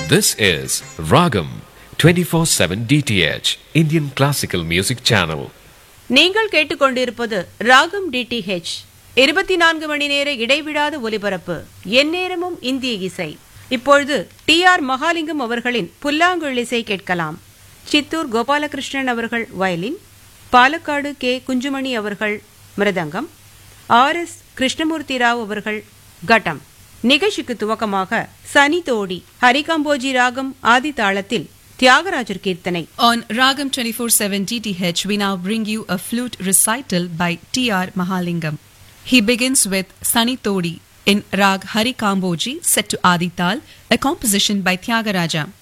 This is Ragam 24/7 DTH Indian Classical Music Channel. நீங்கள் கேட்டுக்கொண்டிருப்பது ராகம் டிடிஹெச் இருபத்தி நான்கு மணி நேர இடைவிடாத ஒலிபரப்பு எந்நேரமும் இந்திய இசை இப்பொழுது டி ஆர் மகாலிங்கம் அவர்களின் புல்லாங்குழல் இசை கேட்கலாம் சித்தூர் கோபாலகிருஷ்ணன் அவர்கள் வயலின் பாலக்காடு கே குஞ்சுமணி அவர்கள் மிருதங்கம் ஆர் எஸ் கிருஷ்ணமூர்த்தி ராவ் அவர்கள் கட்டம் நிகழ்ச்சிக்கு துவக்கமாக சனி தோடி ஹரிகாம்போஜி ராகம் ஆதி தாளத்தில் தியாகராஜர் கீர்த்தனை On Ragam 24/7 DTH, we now bring you a flute recital by T.R. Mahalingam. He begins with Sani Todi in Rag Hari Kamboji set to Adi Tal, a composition by Tyagaraja.